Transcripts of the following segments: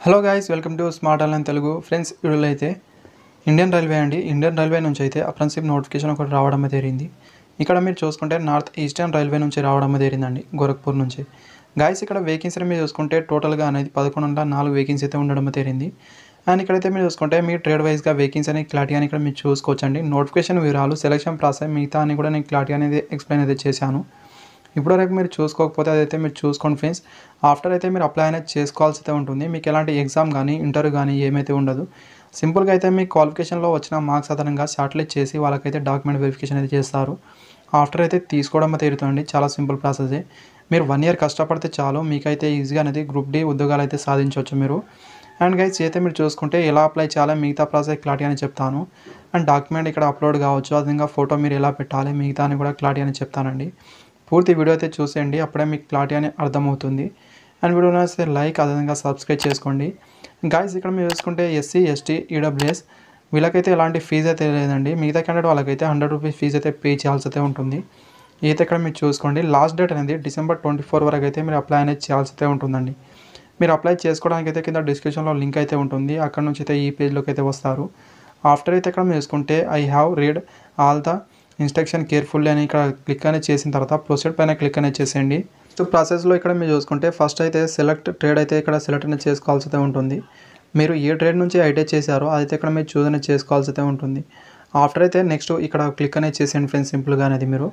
hello guys welcome to smart online Telugu friends వీడియోలో అయితే Indian railway అండి ఇండియన్ రైల్వే నుంచి అయితే అప్రెంటిస్షిప్ నోటిఫికేషన్ ఒకటి రావడం జరిగింది ఇక్కడ మీరు చూసుకుంటే నార్త్ ఈస్టర్న్ రైల్వే నుంచి రావడం జరిగిందండి గోరఖ్పూర్ నుంచి గాయస్ ఇక్కడ వేకెన్సీ మీరు చూసుకుంటే టోటల్గా అనేది పదకొండు వందల నాలుగు వేకెన్సీ అయితే ఉండడం జరిగింది అండ్ ఇక్కడైతే మీరు చూసుకుంటే మీ ట్రేడ్ వైజ్గా వేకెన్సీ అనేది క్లారిటీ అని ఇక్కడ మీరు చూసుకోవచ్చండి నోటిఫికేషన్ వివరాలు సెలక్షన్ ప్రాసెస్ మిగతా అని కూడా నేను క్లారిటీ అనేది ఎక్స్ప్లెయిన్ అయితే చేశాను ఇప్పుడు వరకు మీరు చూసుకోకపోతే అదైతే మీరు చూసుకోండి ఫ్రెండ్స్ ఆఫ్టర్ అయితే మీరు అప్లై అనేది చేసుకోవాల్సి అయితే ఉంటుంది మీకు ఎలాంటి ఎగ్జామ్ కానీ ఇంటర్వ్యూ కానీ ఏమైతే ఉండదు సింపుల్గా అయితే మీ క్వాలిఫికేషన్లో వచ్చిన మార్క్స్ ఆధారంగా షార్ట్లిస్ట్ చేసి వాళ్ళకైతే డాక్యుమెంట్ వెరిఫికేషన్ అయితే చేస్తారు ఆఫ్టర్ అయితే తీసుకోవడం అయితే తీరుతుంది చాలా సింపుల్ ప్రాసెస్ మీరు వన్ ఇయర్ కష్టపడితే చాలు మీకైతే ఈజీగా అనేది గ్రూప్ డి ఉద్యోగాలు అయితే సాధించవచ్చు మీరు అండ్ గైస్ అయితే మీరు చూసుకుంటే ఎలా అప్లై చేయాలి మిగతా ప్రాసెస్ క్లారిటీ అని చెప్తాను అండ్ డాక్యుమెంట్ ఇక్కడ అప్లోడ్ కావచ్చు అదేవిధంగా ఫోటో మీరు ఎలా పెట్టాలి మిగతా అని కూడా క్లారిటీ అని చెప్తానండి పూర్తి వీడియో అయితే చూసేయండి అప్పుడే మీకు క్లారిటీ అని అర్థమవుతుంది అండ్ వీడియో నచ్చితే లైక్ అదేవిధంగా సబ్స్క్రైబ్ చేసుకోండి గాయస్ ఇక్కడ మీరు చూసుకుంటే ఎస్సీ ఎస్టీ ఈడబ్ల్యూఎస్ వీళ్ళకైతే ఎలాంటి ఫీజు అయితే లేదండి మిగతా క్యాండిడేట్ వాళ్ళకైతే హండ్రెడ్ రూపీస్ ఫీజు అయితే పే చేయాల్సి అయితే ఉంటుంది అయితే ఇక్కడ మీరు చూసుకోండి లాస్ట్ డేట్ అనేది డిసెంబర్ ట్వంటీ ఫోర్ వరకు అయితే మీరు అప్లై అనేది చేయాల్సి అయితే ఉంటుందండి మీరు అప్లై చేసుకోవడానికి అయితే కింద డిస్క్రిప్షన్లో లింక్ అయితే ఉంటుంది అక్కడ నుంచి అయితే ఈ పేజ్లోకి అయితే వస్తారు ఆఫ్టర్ అయితే ఇక్కడ మీరు చూసుకుంటే I have read all the instruction carefully అని ఇక్కడ క్లిక్ అనేది చేసిన తర్వాత ప్రొసీడ్ పైన క్లిక్ అనేది చేసేయండి సో ప్రాసెస్లో ఇక్కడ మీరు చూసుకుంటే ఫస్ట్ అయితే సెలెక్ట్ ట్రేడ్ అయితే ఇక్కడ సెలెక్ట్ అనేది చేసుకోవాల్సి అయితే ఉంటుంది మీరు ఏ ట్రేడ్ నుంచి ఐటీ చేశారో అదైతే ఇక్కడ మీరు చూస్ అనేది చేసుకోవాల్సి అయితే ఉంటుంది ఆఫ్టర్ అయితే నెక్స్ట్ ఇక్కడ క్లిక్ అనేది చేసేయండి ఫ్రెండ్స్ సింపుల్గా అనేది మీరు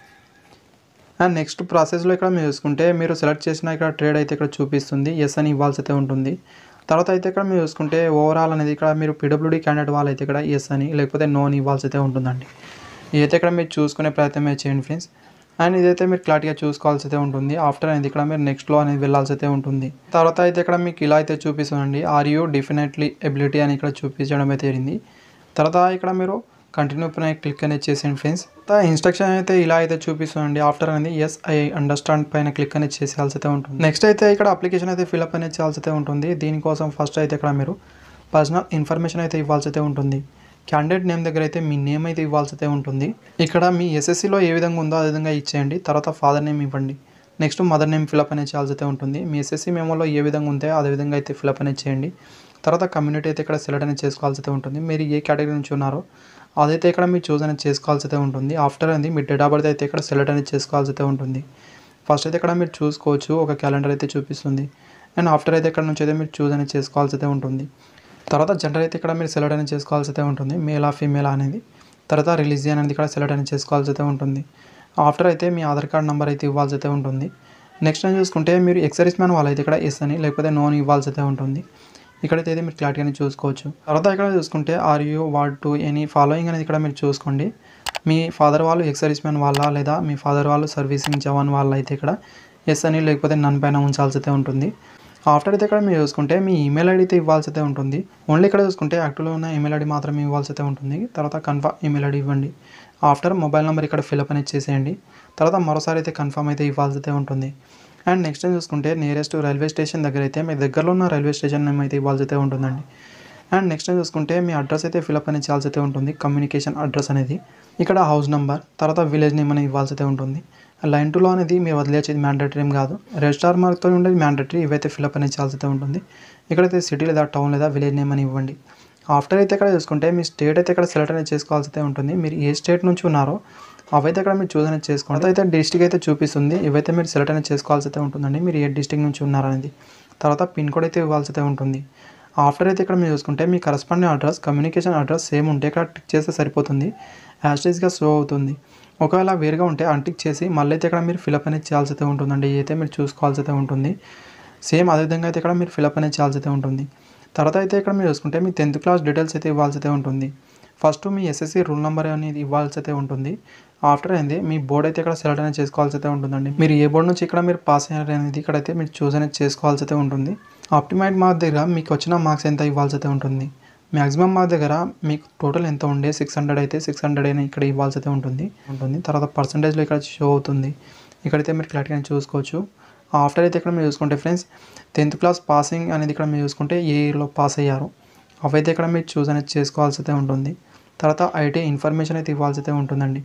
అండ్ నెక్స్ట్ ప్రాసెస్లో ఇక్కడ మీరు చూసుకుంటే మీరు సెలెక్ట్ చేసిన ఇక్కడ ట్రేడ్ అయితే ఇక్కడ చూపిస్తుంది ఎస్ అని ఇవ్వాల్సి అయితే ఉంటుంది తర్వాత అయితే ఇక్కడ మీరు చూసుకుంటే ఓవరాల్ అనేది ఇక్కడ మీరు పీడబ్ల్యూడీ క్యాండిడేట్ వాళ్ళైతే ఇక్కడ ఎస్ అని లేకపోతే నో అని ఇవ్వాల్సి అయితే ఉంటుందండి ఇదైతే ఇక్కడ మీరు చూసుకునే ప్రయత్నం చేయండి ఫ్రెండ్స్ అండ్ ఇదైతే మీరు క్లారిటీగా చూసుకోవాల్సి అయితే ఉంటుంది ఆఫ్టర్ అనేది ఇక్కడ మీరు నెక్స్ట్లో అనేది వెళ్ళాల్సి అయితే ఉంటుంది తర్వాత అయితే ఇక్కడ మీకు ఇలా అయితే చూపిస్తుందండి ఆర్ యూ డెఫినెట్లీ ఎబిలిటీ అని ఇక్కడ చూపించడం అయితే జరిగింది తర్వాత ఇక్కడ మీరు కంటిన్యూ పైన క్లిక్ అనేది చేసేయండి ఫ్రెండ్స్ తర్వాత ఇన్స్ట్రక్షన్ అయితే ఇలా అయితే చూపిస్తుందండి ఆఫ్టర్ అనేది ఎస్ ఐ అండర్స్టాండ్ పైన క్లిక్ అనేది చేసేయాల్సి అయితే ఉంటుంది నెక్స్ట్ అయితే ఇక్కడ అప్లికేషన్ అయితే ఫిల్అప్ అనేది చేయాల్సి అయితే ఉంటుంది దీనికోసం ఫస్ట్ అయితే ఇక్కడ మీరు పర్సనల్ ఇన్ఫర్మేషన్ అయితే ఇవ్వాల్సి అయితే ఉంటుంది క్యాండిడేట్ నేమ్ దగ్గర అయితే మీ నేమ్ అయితే ఇవ్వాల్సి అయితే ఉంటుంది ఇక్కడ మీ ఎస్ఎస్సిలో ఏ విధంగా ఉందో అదే విధంగా ఇచ్చేయండి తర్వాత ఫాదర్ నేమ్ ఇవ్వండి నెక్స్ట్ మదర్ నేమ్ ఫిల్అప్ అనేది చేయాల్సి అయితే ఉంటుంది మీ ఎస్ఎస్సి మెమోలో ఏ విధంగా ఉందో అదే విధంగా అయితే ఫిల్అప్ అనేది చేయండి తర్వాత కమ్యూనిటీ అయితే ఇక్కడ సెలెక్ట్ అనేది చేసుకోవాల్సి అయితే ఉంటుంది మీరు ఏ కేటగిరీ నుంచి ఉన్నారో అదైతే ఇక్కడ మీరు చూస్ అనేది చేసుకోవాల్సి అయితే ఉంటుంది ఆఫ్టర్ అనేది మీ డేట్ ఆఫ్ బర్త్ అయితే ఇక్కడ సెలెక్ట్ అనేది చేసుకోవాల్సి అయితే ఉంటుంది ఫస్ట్ అయితే ఇక్కడ మీరు చూసుకోవచ్చు ఒక క్యాలెండర్ అయితే చూపిస్తుంది అండ్ ఆఫ్టర్ అయితే ఇక్కడ నుంచి అయితే మీరు చూస్ అనేది చేసుకోవాల్సి అయితే ఉంటుంది తర్వాత జెండర్ అయితే ఇక్కడ మీరు సెలెక్ట్ అనేది చేసుకోవాల్సి అయితే ఉంటుంది మేలా ఫీమేలా అనేది తర్వాత రిలీజియన్ అనేది ఇక్కడ సెలెక్ట్ అనేది చేసుకోవాల్సి అయితే ఉంటుంది ఆఫ్టర్ అయితే మీ ఆధార్ కార్డ్ నెంబర్ అయితే ఇవ్వాల్సి అయితే ఉంటుంది నెక్స్ట్ అని చూసుకుంటే మీరు ఎక్సర్వీస్ మ్యాన్ వాళ్ళైతే ఇక్కడ ఎస్ అని లేకపోతే నో అని ఇవ్వాల్సి అయితే ఉంటుంది ఇక్కడైతే అయితే మీరు క్లారిటీగా చూసుకోవచ్చు తర్వాత ఇక్కడ చూసుకుంటే are you what to any following అనేది ఇక్కడ మీరు చూసుకోండి మీ ఫాదర్ వాళ్ళు ఎక్స్ సర్వీస్ మ్యాన్ వాళ్ళ లేదా మీ ఫాదర్ వాళ్ళు సర్వీసింగ్ జవాన్ వాళ్ళ అయితే ఇక్కడ ఎస్ అని లేకపోతే నన్ పైన ఉంచాల్సి అయితే ఉంటుంది ఆఫ్టర్ అయితే ఇక్కడ మీరు చూసుకుంటే మీ ఈమెయిల్ ఐడి అయితే ఇవ్వాల్సి అయితే ఉంటుంది ఓన్లీ ఇక్కడ చూసుకుంటే యాక్టివ్లో ఉన్న ఈమెయిల్ ఐడి మాత్రమే ఇవ్వాల్సి అయితే ఉంటుంది తర్వాత కన్ఫర్మ్ ఈమెయిల్ ఐడి ఇవ్వండి ఆఫ్టర్ మొబైల్ నెంబర్ ఇక్కడ ఫిల్అప్ అనేది చేసేయండి తర్వాత మరోసారి అయితే కన్ఫర్మ్ అయితే ఇవ్వాల్సి అయితే ఉంటుంది అండ్ నెక్స్ట్ టైం చూసుకుంటే నియరెస్ట్ రైల్వే స్టేషన్ దగ్గర అయితే మీ దగ్గరలో ఉన్న రైల్వే స్టేషన్ నేమ్ అయితే ఇవ్వాల్సి అయితే ఉంటుందండి అండ్ నెక్స్ట్ టైం చూసుకుంటే మీ అడ్రస్ అయితే ఫిల్అప్ అనేది చేయాల్సి అయితే ఉంటుంది కమ్యూనికేషన్ అడ్రస్ అనేది ఇక్కడ హౌస్ నెంబర్ తర్వాత విలేజ్ నేమ్ అనేది ఇవ్వాల్సి అయితే ఉంటుంది లైన్ టూలో అనేది మీరు వదిలేసేది మ్యాండేటరీ ఏం కాదు రెజిస్టార్ మార్క్తో ఉండేది మ్యాండేటరీ ఇవైతే ఫిల్అప్ అనేది చేయాల్సి అయితే ఉంటుంది ఇక్కడైతే సిటీ లేదా టౌన్ లేదా విలేజ్ నేమ్ అని ఇవ్వండి ఆఫ్టర్ అయితే ఇక్కడ చూసుకుంటే మీ స్టేట్ అయితే ఇక్కడ సెలెక్ట్ అనేది చేసుకోవాల్సి అయితే ఉంటుంది మీరు ఏ స్టేట్ నుంచి ఉన్నారో అవైతే ఇక్కడ మీరు చూస్ అనేది చేసుకోండి అయితే డిస్టిక్ అయితే చూపిస్తుంది ఇవైతే మీరు సెలెక్ట్ అనేది చేసుకోవాల్సి అయితే ఉంటుందండి మీరు ఏ డిస్టిక్ నుంచి ఉన్నారనేది తర్వాత పిన్ కోడ్ అయితే ఇవ్వాల్సి అయితే ఉంటుంది ఆఫ్టర్ అయితే ఇక్కడ మీరు చూసుకుంటే మీ corresponding address communication address same ఉంటే ఇక్కడ టిక్ చేస్తే సరిపోతుంది యాస్టేజ్గా షో అవుతుంది ఒకవేళ వేరుగా ఉంటే అన్టిక్ చేసి మళ్ళీ అయితే ఇక్కడ మీరు ఫిలప్ అనేది చేయాల్సి అయితే ఉంటుందండి అయితే మీరు చూసుకోవాల్సి అయితే ఉంటుంది సేమ్ అదే విధంగా అయితే ఇక్కడ మీరు ఫిలప్ అనేది చేయాల్సి అయితే ఉంటుంది తర్వాత అయితే ఇక్కడ మీరు చూసుకుంటే మీ టెన్త్ క్లాస్ డీటెయిల్స్ అయితే ఇవ్వాల్సి అయితే ఉంటుంది ఫస్ట్ మీ ఎస్ఎస్సి రూల్ నెంబర్ అనేది ఇవ్వాల్సి అయితే ఉంటుంది ఆఫ్టర్ అయింది మీ బోర్డ్ అయితే ఇక్కడ సెలెక్ట్ అనేది చేసుకోవాల్సి అయితే ఉంటుందండి మీరు ఏ బోర్డు నుంచి ఇక్కడ మీరు పాస్ అయ్యారు అనేది ఇక్కడైతే మీరు చూస్ అనేది చేసుకోవాల్సి అయితే ఉంటుంది ఆప్టిమైడ్ మార్క్ దగ్గర మీకు వచ్చిన మార్క్స్ ఎంత ఇవ్వాల్సి అయితే ఉంటుంది మ్యాక్సిమం మార్క్ దగ్గర మీకు టోటల్ ఎంత ఉండే సిక్స్ హండ్రెడ్ అయితే సిక్స్ హండ్రెడ్ అయినా ఇక్కడ ఇవ్వాల్సి అయితే ఉంటుంది ఉంటుంది తర్వాత పర్సంటేజ్లో ఇక్కడ షో అవుతుంది ఇక్కడైతే మీరు క్లారిటీగా చూసుకోవచ్చు ఆఫ్టర్ అయితే ఇక్కడ మీరు చూసుకుంటే ఫ్రెండ్స్ టెన్త్ క్లాస్ పాసింగ్ అనేది ఇక్కడ మీరు చూసుకుంటే ఏ ఇయర్లో పాస్ అయ్యారు అవైతే ఇక్కడ మీరు చూస్ అనేది చేసుకోవాల్సి అయితే ఉంటుంది తర్వాత ఐటీ ఇన్ఫర్మేషన్ అయితే ఇవ్వాల్సి అయితే ఉంటుందండి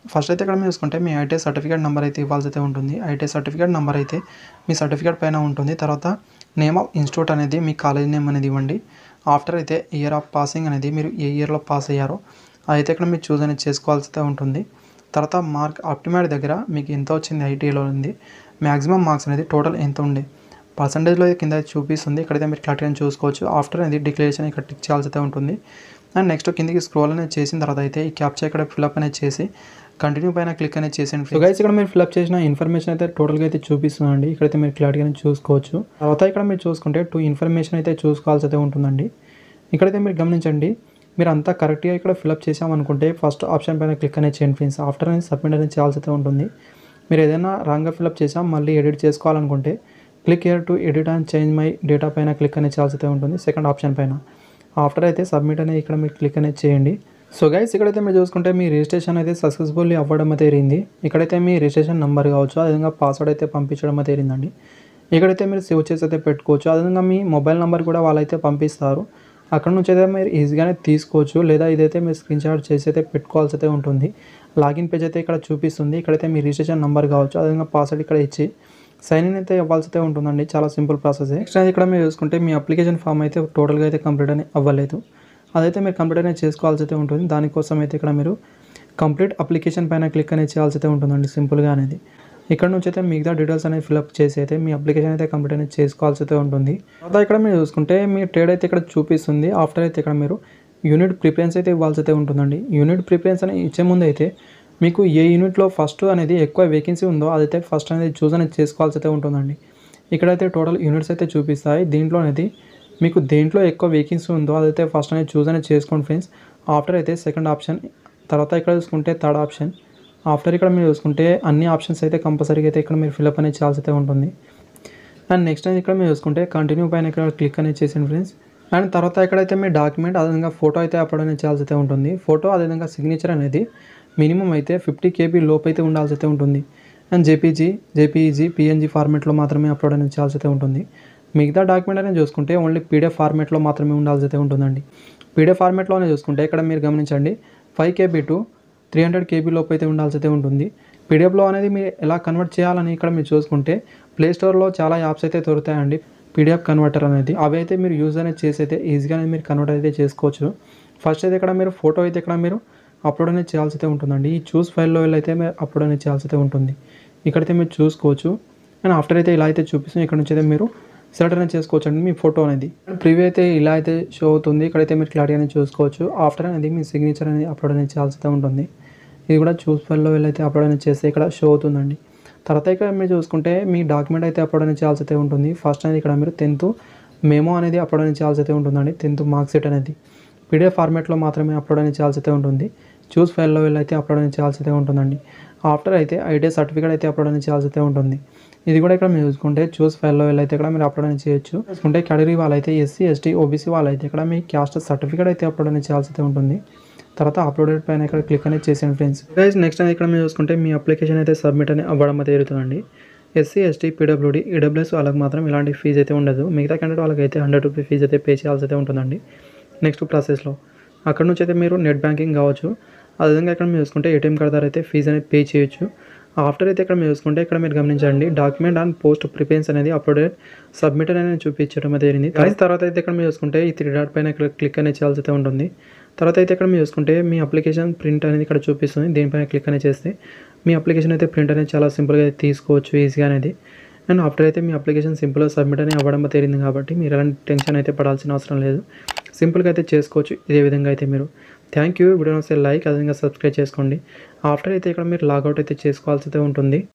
ఫస్ట్ అయితే ఇక్కడ మీరు చూసుకుంటే మీ ఐటీ సర్టిఫికేట్ నెంబర్ అయితే ఇవ్వాల్సి అయితే ఉంటుంది ఐటీ సర్టిఫికేట్ నెంబర్ అయితే మీ సర్టిఫికేట్ పైన ఉంటుంది తర్వాత నేమ్ ఆఫ్ ఇన్స్టిట్యూట్ అనేది మీ కాలేజ్ నేమ్ అనేది ఇవ్వండి ఆఫ్టర్ అయితే ఇయర్ ఆఫ్ పాసింగ్ అనేది మీరు ఏ ఇయర్లో పాస్ అయ్యారో అయితే ఇక్కడ మీరు చూస్ అనేది చేసుకోవాల్సి అయితే ఉంటుంది తర్వాత మార్క్ ఆప్టిమైడ్ దగ్గర మీకు ఎంత వచ్చింది ఐటీలో ఉంది మ్యాక్సిమం మార్క్స్ అనేది టోటల్ ఎంత ఉండే పర్సంటేజ్లో కింద చూపిస్తుంది ఇక్కడైతే మీరు క్లారిటీగా చూసుకోవచ్చు ఆఫ్టర్ అనేది డిక్లరేషన్ ఇక్కడ టిక్ చేయాల్సి అయితే ఉంటుంది అండ్ నెక్స్ట్ కిందికి స్క్రోల్ అనేది చేసిన తర్వాత అయితే ఈ క్యాప్చర్ ఇక్కడ ఫిల్అప్ అనేది చేసి కంటిన్యూ పైన క్లిక్ అనేది చేసేయండి సో గైస్ ఇక్కడ మీరు ఫిల్అప్ చేసిన ఇన్ఫర్మేషన్ అయితే టోటల్గా అయితే చూపిస్తుందండి ఇక్కడైతే మీరు క్లారిటీగా చూసుకోవచ్చు తర్వాత ఇక్కడ మీరు చూసుకుంటే టూ ఇన్ఫర్మేషన్ అయితే చూసుకోవాల్సి అయితే ఉంటుందండి ఇక్కడైతే మీరు గమనించండి మీరు అంతా కరెక్ట్గా ఇక్కడ ఫిల్అప్ చేసామనుకుంటే ఫస్ట్ ఆప్షన్ పైన క్లిక్ అనేది చేయండి ఫ్రెండ్స్ ఆఫ్టర్ అనేది సబ్మిట్ అనేది చేయాల్సి అయితే ఉంటుంది మీరు ఏదైనా రాంగ్గా ఫిల్అప్ చేసాం మళ్ళీ ఎడిట్ చేసుకోవాలనుకుంటే click here to edit and change my data పైన క్లిక్ అనేది చేయాల్సి అయితే ఉంటుంది సెకండ్ ఆప్షన్ పైన ఆఫ్టర్ అయితే సబ్మిట్ అనేది ఇక్కడ మీరు క్లిక్ అనేది చేయండి సో గైస్ ఇక్కడైతే మీరు చూసుకుంటే మీ రిజిస్ట్రేషన్ అయితే సక్సెస్ఫుల్లీ అవ్వడం అయితే జరిగింది ఇక్కడైతే మీ రిజిస్ట్రేషన్ నెంబర్ కావచ్చు అదేవిధంగా పాస్వర్డ్ అయితే పంపించడం అయితే జరిగిందండి ఇక్కడైతే మీరు సేవ్ చేసి అయితే పెట్టుకోవచ్చు అదేవిధంగా మీ మొబైల్ నెంబర్ కూడా వాళ్ళైతే పంపిస్తారు అక్కడ నుంచి అయితే మీరు ఈజీగానే తీసుకోవచ్చు లేదా ఇదైతే మీరు స్క్రీన్ షాట్ చేసి అయితే పెట్టుకోవాల్సి అయితే ఉంటుంది లాగిన్ పేజ్ అయితే ఇక్కడ చూపిస్తుంది ఇక్కడైతే మీ రిజిస్ట్రేషన్ నెంబర్ కావచ్చు అదేవిధంగా పాస్వర్డ్ ఇక్కడ ఇచ్చి సైన్ ఇన్ అయితే ఇవ్వాల్సి అయితే ఉంటుందండి చాలా సింపుల్ ప్రాసెస్ నెక్స్ట్ ఇక్కడ మీరు చూసుకుంటే మీ అప్లికేషన్ ఫామ్ అయితే టోటల్గా అయితే కంప్లీట్ అని అవ్వలేదు అదైతే మీరు కంప్లీట్ అనేది చేసుకోవాల్సి అయితే ఉంటుంది దానికోసం అయితే ఇక్కడ మీరు కంప్లీట్ అప్లికేషన్ పైన క్లిక్ అనేది చేయాల్సి అయితే ఉంటుందండి సింపుల్గా అనేది ఇక్కడ నుంచి అయితే మిగతా డీటెయిల్స్ అనేది ఫిల్అప్ చేసి అయితే మీ అప్లికేషన్ అయితే కంప్లీట్ అనేది చేసుకోవాల్సి అయితే ఉంటుంది తర్వాత ఇక్కడ మీరు చూసుకుంటే మీ ట్రేడ్ అయితే ఇక్కడ చూపిస్తుంది ఆఫ్టర్ అయితే ఇక్కడ మీరు యూనిట్ ప్రిఫరెన్స్ అయితే ఇవ్వాల్సి అయితే ఉంటుందండి యూనిట్ ప్రిఫరెన్స్ అనేది ఇచ్చే ముందు అయితే మీకు ఏ యూనిట్లో ఫస్ట్ అనేది ఎక్కువ వేకెన్సీ ఉందో అదైతే ఫస్ట్ అనేది చూస్ అనేది చేసుకోవాల్సి అయితే ఉంటుందండి ఇక్కడైతే టోటల్ యూనిట్స్ అయితే చూపిస్తాయి దీంట్లో అనేది మీకు దేంట్లో ఎక్కువ వేకెన్సీ ఉందో అదైతే ఫస్ట్ అనేది చూస్ అనేది చేసుకోండి ఫ్రెండ్స్ ఆఫ్టర్ అయితే సెకండ్ ఆప్షన్ తర్వాత ఇక్కడ చూసుకుంటే థర్డ్ ఆప్షన్ ఆఫ్టర్ ఇక్కడ మీరు చూసుకుంటే అన్ని ఆప్షన్స్ అయితే కంపల్సరీగా అయితే ఇక్కడ మీరు ఫిల్అప్ అనేది చేయాల్సి అయితే ఉంటుంది అండ్ నెక్స్ట్ అనేది ఇక్కడ మీరు చూసుకుంటే కంటిన్యూ పైన ఇక్కడ క్లిక్ అనేది చేసింది ఫ్రెండ్స్ అండ్ తర్వాత ఎక్కడైతే మీ డాక్యుమెంట్ అదేవిధంగా ఫోటో అయితే అప్లోడ్ అనేది చేయాల్సి అయితే ఉంటుంది ఫోటో అదేవిధంగా సిగ్నేచర్ అనేది మినిమం అయితే ఫిఫ్టీ కేబీ లోపు అయితే ఉండాల్సి అయితే ఉంటుంది అండ్ జేపీజీ జేపీఈజీ పిఎన్జీ ఫార్మేట్లో మాత్రమే అప్లోడ్ అనేది చేయాల్సి అయితే ఉంటుంది మిగతా డాక్యుమెంట్ అనేది చూసుకుంటే ఓన్లీ పీడిఎఫ్ ఫార్మేట్లో మాత్రమే ఉండాల్సి అయితే ఉంటుందండి పీడిఎఫ్ ఫార్మేట్లోనే చూసుకుంటే ఇక్కడ మీరు గమనించండి five KB to three hundred KB లోపు అయితే ఉండాల్సి అయితే ఉంటుంది పీడిఎఫ్లో అనేది మీరు ఎలా కన్వర్ట్ చేయాలని ఇక్కడ మీరు చూసుకుంటే ప్లే స్టోర్లో చాలా యాప్స్ అయితే దొరుకుతాయండి పీడిఎఫ్ కన్వర్టర్ అనేది అవి అయితే మీరు యూజ్ అనేది చేసి అయితే ఈజీగా అనేది మీరు కన్వర్ట్ అయితే చేసుకోవచ్చు ఫస్ట్ అయితే ఇక్కడ మీరు ఫోటో అయితే ఇక్కడ మీరు అప్లోడ్ అనేది చేయాల్సి అయితే ఉంటుందండి ఈ చూస్ ఫైల్లో వెళ్ళి అయితే మీరు అప్లోడ్ అనేది చేయాల్సి అయితే ఉంటుంది ఇక్కడైతే మీరు చూసుకోవచ్చు అండ్ ఆఫ్టర్ అయితే ఇలా అయితే చూపిస్తుంది ఇక్కడ నుంచి అయితే మీరు సెలెక్ట్ అనేది చేసుకోవచ్చు అండి మీ ఫోటో అనేది ప్రివ్యూ అయితే ఇలా అయితే షో అవుతుంది ఇక్కడైతే మీరు క్లారిటీ అనేది చూసుకోవచ్చు ఆఫ్టర్ అనేది మీ సిగ్నేచర్ అనేది అప్లోడ్ అనేది చేయాల్సి అయితే ఉంటుంది ఇది కూడా చూస్ ఫైల్లో వెళ్ళైతే అప్లోడ్ అనేది చేస్తే ఇక్కడ షో అవుతుందండి తర్వాత ఇక్కడ మీరు చూసుకుంటే మీ డాక్యుమెంట్ అయితే అప్లోడ్ అనేది చేయాల్సి అయితే ఉంటుంది ఫస్ట్ అనేది ఇక్కడ మీరు టెన్త్ మెమో అనేది అప్లోడ్ అనేది చేయాల్సి అయితే ఉంటుందండి టెన్త్ మార్క్ షీట్ అనేది పీడిఎఫ్ ఫార్మాట్లో మాత్రమే అప్లోడ్ అనేది చేయాల్సి అయితే ఉంటుంది చూస్ ఫైల్లో వెళ్ళి అయితే అప్లోడ్ అనేది చేయాల్సి అయితే ఉంటుందండి ఆఫ్టర్ అయితే ఐటీ సర్టిఫికేట్ అయితే అప్లోడ్ అనేది చేయాల్సి అయితే ఉంటుంది ఇది కూడా ఇక్కడ మీరు చూసుకుంటే చూస్ ఫైల్లో వెళ్ళి అయితే ఇక్కడ మీరు అప్లోడ్ అనేది చేయొచ్చు చూసుకుంటే కేటగిరీ వాళ్ళైతే ఎస్సీ ఎస్టీ ఓబీసీ వాళ్ళైతే ఇక్కడ మీ క్యాస్ట్ సర్టిఫికేట్ అయితే అప్లోడ్ అనేది చేయాల్సి అయితే ఉంటుంది తర్వాత అప్లోడెడ్ పైన ఇక్కడ క్లిక్ అనేది చేసాను ఫ్రెండ్స్ గైస్ నెక్స్ట్ అనేది ఇక్కడ మీరు చూసుకుంటే మీ అప్లికేషన్ అయితే సబ్మిట్ అని అవ్వడం అయితే జరుగుతుందండి ఎస్సీ ఎస్టీ పీడబ్ల్యూడి ఈడబ్ల్యూఎస్ వాళ్ళకి మాత్రం ఇలాంటి ఫీజు అయితే ఉండదు మిగతా క్యాండిడేట్ వాళ్ళకి అయితే హండ్రెడ్ రూపీ ఫీజు అయితే పే చేయాల్సి అయితే ఉంటుందండి నెక్స్ట్ ప్రాసెస్లో అక్కడ నుంచి అయితే మీరు నెట్ బ్యాంకింగ్ కావచ్చు అదేవిధంగా ఇక్కడ మీరు చూసుకుంటే ఏటీఎం కార్డ్ ద్వారా అయితే ఫీజు అనేది పే చేయొచ్చు ఆఫ్టర్ అయితే ఇక్కడ మీరు చూసుకుంటే ఇక్కడ మీరు గమనించండి డాక్యుమెంట్ అండ్ పోస్ట్ ప్రిఫరెన్స్ అనేది అప్లోడెడ్ సబ్మిట్ అనేది చూపించడం అయితే జరిగింది దాని తర్వాత అయితే ఇక్కడ మీరు చూసుకుంటే ఈ త్రీ డాట్ పైన ఇక్కడ క్లిక్ అనేది చేయాల్సి అయితే ఉంటుంది తర్వాత అయితే ఇక్కడ మీరు చూసుకుంటే మీ అప్లికేషన్ ప్రింట్ అనేది ఇక్కడ చూపిస్తుంది దీనిపైన క్లిక్ అనేది చేస్తే మీ అప్లికేషన్ అయితే ప్రింట్ అనేది చాలా సింపుల్గా అయితే తీసుకోవచ్చు ఈజీగా అనేది అండ్ ఆఫ్టర్ అయితే మీ అప్లికేషన్ సింపుల్గా సబ్మిట్ అని అవ్వడం తేలింది కాబట్టి మీరు ఎలాంటి టెన్షన్ అయితే పడాల్సిన అవసరం లేదు సింపుల్గా అయితే చేసుకోవచ్చు ఇదే విధంగా అయితే మీరు థ్యాంక్ యూ వీడియో వస్తే లైక్ అదేవిధంగా సబ్స్క్రైబ్ చేసుకోండి ఆఫ్టర్ అయితే ఇక్కడ మీరు లాగౌట్ అయితే చేసుకోవాల్సి అయితే ఉంటుంది